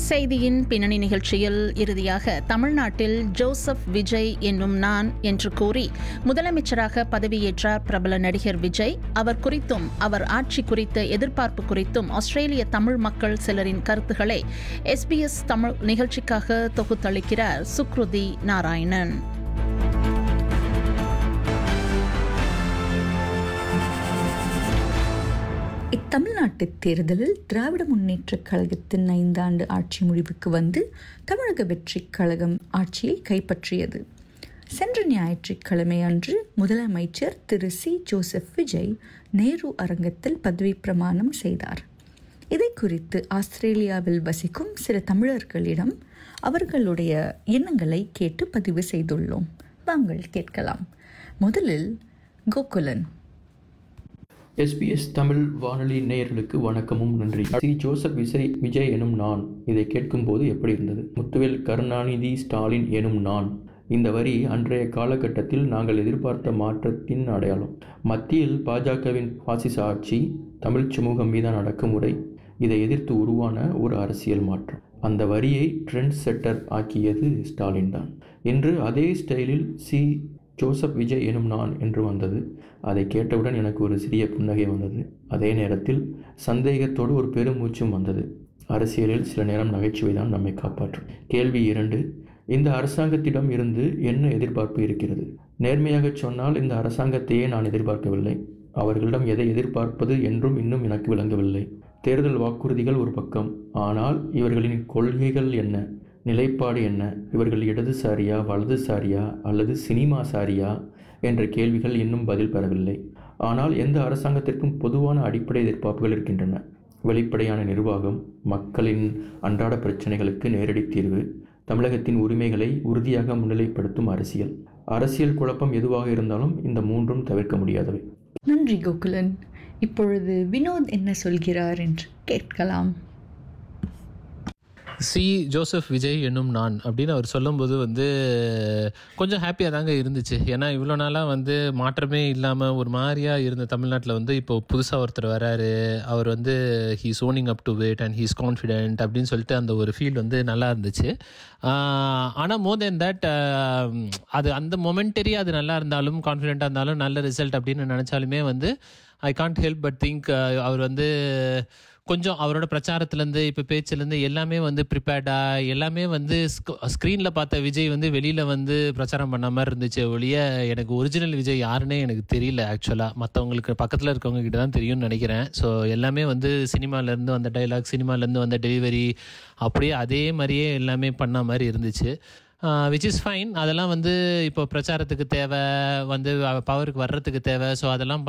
செய்தியின் பின்னணி நிகழ்ச்சியில் இறுதியாக தமிழ்நாட்டில் ஜோசப் விஜய் என்னும் நான் என்று கூறி முதலமைச்சராக பதவியேற்றார் பிரபல நடிகர் விஜய் அவர் குறித்தும் அவர் ஆட்சி குறித்த எதிர்பார்ப்பு குறித்தும் ஆஸ்திரேலிய தமிழ் மக்கள் சிலரின் கருத்துக்களை எஸ்பிஎஸ் தமிழ் நிகழ்ச்சிக்காக தொகுத்தளிக்கிறார் சுக்ருதி நாராயணன் இத்தமிழ்நாட்டு தேர்தலில் திராவிட முன்னேற்றக் கழகத்தின் ஐந்தாண்டு ஆட்சி முடிவுக்கு வந்து தமிழக வெற்றிக் கழகம் ஆட்சியை கைப்பற்றியது சென்ற ஞாயிற்றுக்கிழமை அன்று முதலமைச்சர் திரு சி ஜோசப் விஜய் நேரு அரங்கத்தில் பதவி பிரமாணம் செய்தார் இதை குறித்து ஆஸ்திரேலியாவில் வசிக்கும் சில தமிழர்களிடம் அவர்களுடைய எண்ணங்களை கேட்டு பதிவு செய்துள்ளோம் வாங்கள் கேட்கலாம் முதலில் கோகுலன் எஸ்பிஎஸ் தமிழ் வானொலி நேயர்களுக்கு வணக்கமும் நன்றி சி ஜோசப் விஜய் விஜய் எனும் நான் இதை கேட்கும்போது எப்படி இருந்தது முத்துவேல் கருணாநிதி ஸ்டாலின் எனும் நான் இந்த வரி அன்றைய காலகட்டத்தில் நாங்கள் எதிர்பார்த்த மாற்றத்தின் அடையாளம் மத்தியில் பாஜகவின் பாசிச ஆட்சி தமிழ் சமூகம் மீதான அடக்குமுறை இதை எதிர்த்து உருவான ஒரு அரசியல் மாற்றம் அந்த வரியை ட்ரெண்ட் செட்டர் ஆக்கியது ஸ்டாலின் தான் இன்று அதே ஸ்டைலில் சி ஜோசப் விஜய் எனும் நான் என்று வந்தது அதை கேட்டவுடன் எனக்கு ஒரு சிறிய புன்னகை வந்தது அதே நேரத்தில் சந்தேகத்தோடு ஒரு பெருமூச்சும் வந்தது அரசியலில் சில நேரம் நகைச்சுவை தான் நம்மை காப்பாற்றும் கேள்வி இரண்டு இந்த அரசாங்கத்திடம் இருந்து என்ன எதிர்பார்ப்பு இருக்கிறது நேர்மையாக சொன்னால் இந்த அரசாங்கத்தையே நான் எதிர்பார்க்கவில்லை அவர்களிடம் எதை எதிர்பார்ப்பது என்றும் இன்னும் எனக்கு விளங்கவில்லை தேர்தல் வாக்குறுதிகள் ஒரு பக்கம் ஆனால் இவர்களின் கொள்கைகள் என்ன நிலைப்பாடு என்ன இவர்கள் இடதுசாரியா வலதுசாரியா அல்லது சினிமா சாரியா என்ற கேள்விகள் இன்னும் பதில் பெறவில்லை ஆனால் எந்த அரசாங்கத்திற்கும் பொதுவான அடிப்படை எதிர்பார்ப்புகள் இருக்கின்றன வெளிப்படையான நிர்வாகம் மக்களின் அன்றாட பிரச்சனைகளுக்கு நேரடி தீர்வு தமிழகத்தின் உரிமைகளை உறுதியாக முன்னிலைப்படுத்தும் அரசியல் அரசியல் குழப்பம் எதுவாக இருந்தாலும் இந்த மூன்றும் தவிர்க்க முடியாதவை நன்றி கோகுலன் இப்பொழுது வினோத் என்ன சொல்கிறார் என்று கேட்கலாம் சி ஜோசப் விஜய் என்னும் நான் அப்படின்னு அவர் சொல்லும்போது வந்து கொஞ்சம் ஹாப்பியாக தாங்க இருந்துச்சு ஏன்னா இவ்வளோ நாளாக வந்து மாற்றமே இல்லாமல் ஒரு மாதிரியாக இருந்த தமிழ்நாட்டில் வந்து இப்போ புதுசாக ஒருத்தர் வராரு அவர் வந்து he's owning up to wait and he's confident அப்படின்னு சொல்லிட்டு அந்த ஒரு ஃபீல் வந்து நல்லா இருந்துச்சு ஆனால் மோர் தென் தட் அது அந்த மொமெண்டரி அது நல்லா இருந்தாலும் கான்ஃபிடென்ட்டாக இருந்தாலும் நல்ல ரிசல்ட் அப்படின்னு நினச்சாலுமே வந்து I can't help but think அவர் வந்து கொஞ்சம் அவரோட பிரச்சாரத்துலேருந்து இப்போ பேச்சுலேருந்து எல்லாமே வந்து ப்ரிப்பேர்டாக எல்லாமே வந்து ஸ்க்ரீனில் பார்த்த விஜய் வந்து வெளியில் வந்து பிரச்சாரம் பண்ண மாதிரி இருந்துச்சு ஒழிய எனக்கு ஒரிஜினல் விஜய் யாருன்னே எனக்கு தெரியல ஆக்சுவலாக மற்றவங்களுக்கு பக்கத்தில் இருக்கவங்க கிட்ட தான் தெரியும்னு நினைக்கிறேன் ஸோ எல்லாமே வந்து சினிமாலேருந்து வந்த டைலாக் சினிமாலேருந்து வந்த டெலிவரி அப்படியே அதே மாதிரியே எல்லாமே பண்ண மாதிரி இருந்துச்சு விச் இஸ் ஃபைன் அதெல்லாம் வந்து இப்போ பிரச்சாரத்துக்கு தேவை வந்து பவருக்கு வர்றதுக்கு தேவை ஸோ அதெல்லாம்